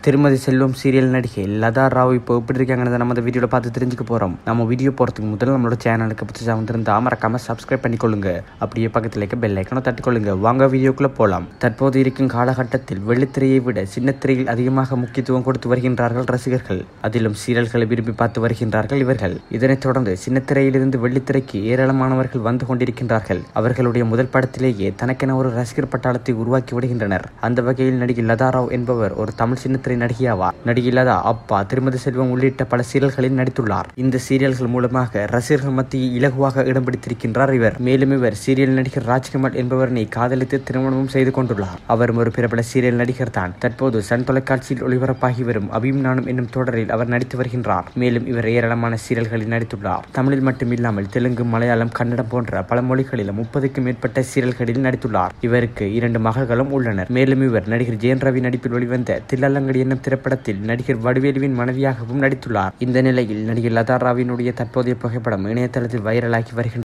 திருமதி செல்வம் சீரியல் நடிகை லதா ராவ் இப்போ எப்படி இருக்காங்கன்னு நம்ம இந்த வீடியோவில் பார்த்து தெரிஞ்சுக்க போகிறோம் நம்ம வீடியோ போகிறதுக்கு முதல்ல நம்மளோட சேனலுக்கு புதுசாக வந்திருந்தா மறக்காம சப்ஸ்கிரைப் பண்ணிக்கொள்ளுங்க அப்படியே பக்கத்தில் இருக்க பெல் ஐக்கனை தட்டிக்கொள்ளுங்க வாங்க வீடியோக்குள்ளே போகலாம் தற்போது இருக்கும் காலகட்டத்தில் வெள்ளித்திரையை விட சின்னத்திரையில் அதிகமாக முக்கியத்துவம் கொடுத்து வருகின்றார்கள் ரசிகர்கள் அதிலும் சீரியல்களை விரும்பி பார்த்து வருகின்றார்கள் இவர்கள் இதனைத் தொடர்ந்து சின்னத்திரையிலிருந்து வெள்ளித்திரைக்கு ஏராளமானவர்கள் வந்து கொண்டிருக்கின்றார்கள் அவர்களுடைய முதல் படத்திலேயே தனக்கென ஒரு ரசிகர் பட்டாளத்தை உருவாக்கி விடுகின்றனர் அந்த வகையில் நடிகை லதா ராவ் என்பவர் ஒரு தமிழ் சின்னத்திரை நடிகையாவார் நடிகை லதா அப்பா திருமதி செல்வம் உள்ளிட்ட பல சீரியல்களில் நடித்துள்ளார் இந்த சீரியல்கள் மூலமாக ரசிகர்கள் மத்தியில் இலகுவாக இடம் பிடித்திருக்கின்றார் இவர் மேலும் இவர் சீரியல் நடிகர் ராஜ்குமார் என்பவரனை காதலித்து திருமணமும் செய்து கொண்டுள்ளார் அவரும் ஒரு பிரபல சீரியல் நடிகர் தான் தற்போது சன் தொலைக்காட்சியில் ஒளிபரப்பாகி வரும் அபியும் நானும் என்னும் தொடரில் அவர் நடித்து வருகின்றார் மேலும் இவர் ஏராளமான சீரியல்களில் நடித்துள்ளார் தமிழில் மட்டுமில்லாமல் தெலுங்கு மலையாளம் கன்னடம் போன்ற பல மொழிகளில் முப்பதுக்கும் மேற்பட்ட சீரியல்களில் நடித்துள்ளார் இவருக்கு இரண்டு மகள்களும் உள்ளனர் மேலும் இவர் நடிகர் ஜெயன் ரவி நடிப்பில் வெளிவந்த தில்லலங்கடி என்னும் திரைப்படத்தில் நடிகர் வடிவேலுவின் மனைவியாகவும் நடித்துள்ளார் இந்த நிலையில் நடிகர் லதா ராவினுடைய தற்போதைய புகைப்படம் இணையதளத்தில் வைரலாகி வருகின்றது